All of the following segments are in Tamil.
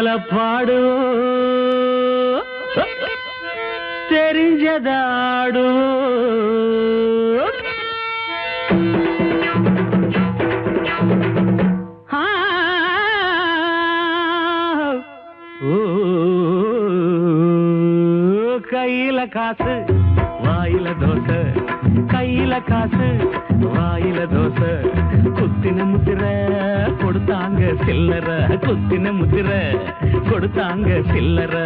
போல பாடுவோம் தெரிஞ்சதாடுவோம் ஆ, ஓ, கையில காசு வாயில தோசை கையில காசு வாயில தோசை குத்தின முத்திர கொடுத்தாங்க சில்லற குத்தின முத்திர கொடுத்தாங்க சில்லற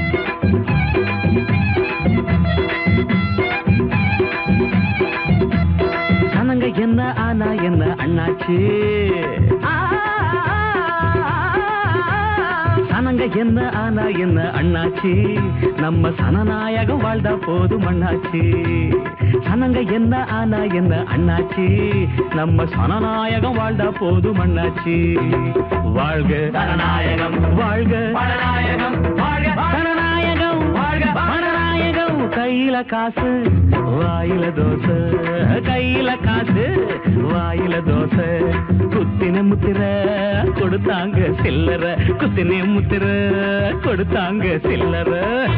சனங்க என்ன ஆனா என்ன அண்ணாச்சு சனங்க என்ன ஆனா என்ன அண்ணாச்சி நம்ம சனநாயகம் வாழ்ந்தா போதும் அண்ணாச்சி சனங்க என்ன ஆனா என்ன அண்ணாச்சி நம்ம சனநாயகம் வாழ்ந்தா போதும் அண்ணாச்சி வாழ்க சனநாயகம். வாழ்க பணநாயகம் வாழ்க சனநாயகம் வாழ்க. பணநாயகம் கையில காசு வாயில தோசை கையில காசு வாயில தோசை குத்தின முத்திர கொடுத்தாங்க சில்லற குத்தின முத்திர கொடுத்தாங்க சில்லற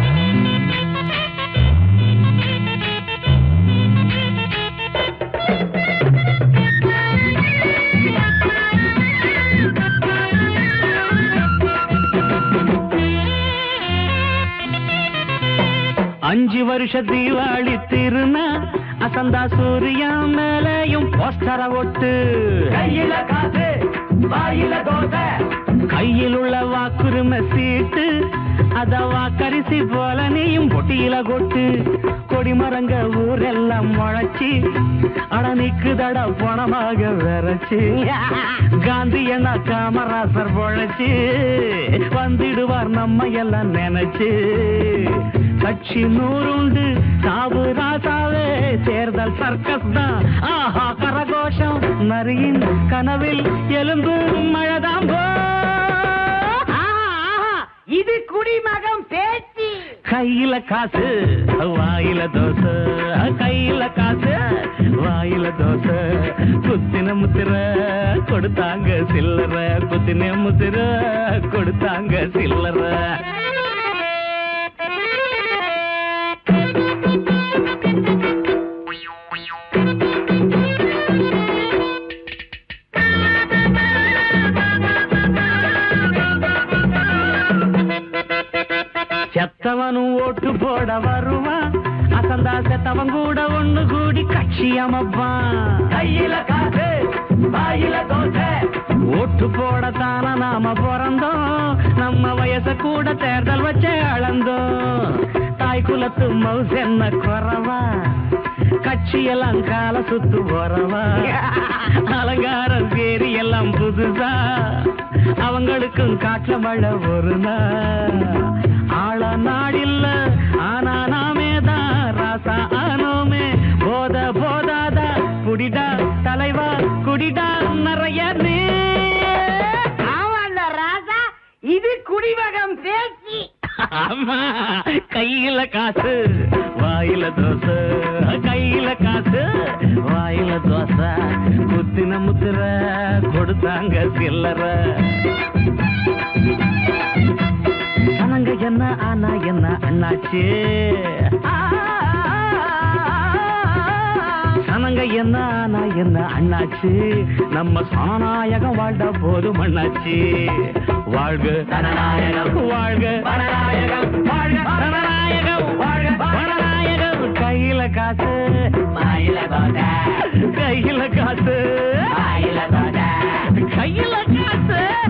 அஞ்சு வருஷ தீபாவளி திருநா அசந்தா சூரியா மேலையும் போஸ்டர ஒட்டு கையில காசு வாயில தோசை கையில் உள்ள வாக்குரிமை சீட்டு அத வாக்கரிசி போல நீயும் பொட்டியில கொட்டு கொடிமரங்க ஊரெல்லாம் முளைச்சி அட நிக்குதட பணமாக விரைச்சு காந்தி என்ன காமராசர் பொழைச்சு வந்திடுவார் நம்ம எல்லாம் நினைச்சு கட்சி நூறுண்டு சாவு ராசாவே தேர்தல் சர்க்கஸ் தான் ஆஹா கரகோஷம் நரியின் கனவில் எலும்பு மழைதான் போ இது குடிமகம் பேச்சு கையில காசு வாயில தோசை கையில காசு வாயில தோசை குத்தின முத்திர கொடுத்தாங்க சில்லற குத்தின முத்திர கொடுத்தாங்க சில்லற செத்தவனும் ஓட்டு போட வருவான் அசந்தா செத்தவன் கூட ஒண்ணு கூடி கட்சி அமைப்பான் கையில காசு வாயில தோசை ஓட்டு போடத்தான நாம பிறந்தோம் நம்ம வயச கூட தேர்தல் வச்சே அளந்தோம் தாய் குலத்து மவுஸ் என்ன குறவா கட்சியெல்லாம் கால சுத்து போறவா அலங்காரம் சேரி எல்லாம் புதுசா அவங்களுக்கும் காட்டுல மழை ஒரு நாள் ஆள நாடில்ல ஆனா நாமே தான் ராசா ஆனோமே போத போதாதா குடிடா தலைவா குடிடா நிறைய நீ ஆமாண்டா ராஜா இது குடிமகம் பேச்சு ஆமா கையில காசு வாயில தோசை கையில காசு வாயில தோசை குத்தின முத்திர கொடுத்தாங்க சில்லற சனங்க என்ன ஆனா என்ன அண்ணாச்சு சனங்க என்ன ஆனா என்ன அண்ணாச்சு நம்ம சனநாயகம் வாழ்ந்தா போதும் அண்ணாச்சு வாழ்க சனநாயகம். வாழ்க பணநாயகம் வாழ்க சனநாயகம் வாழ்க பணநாயகம் கையில காசு வாயில தோசை கையில காசு வாயில தோசை கையில காசு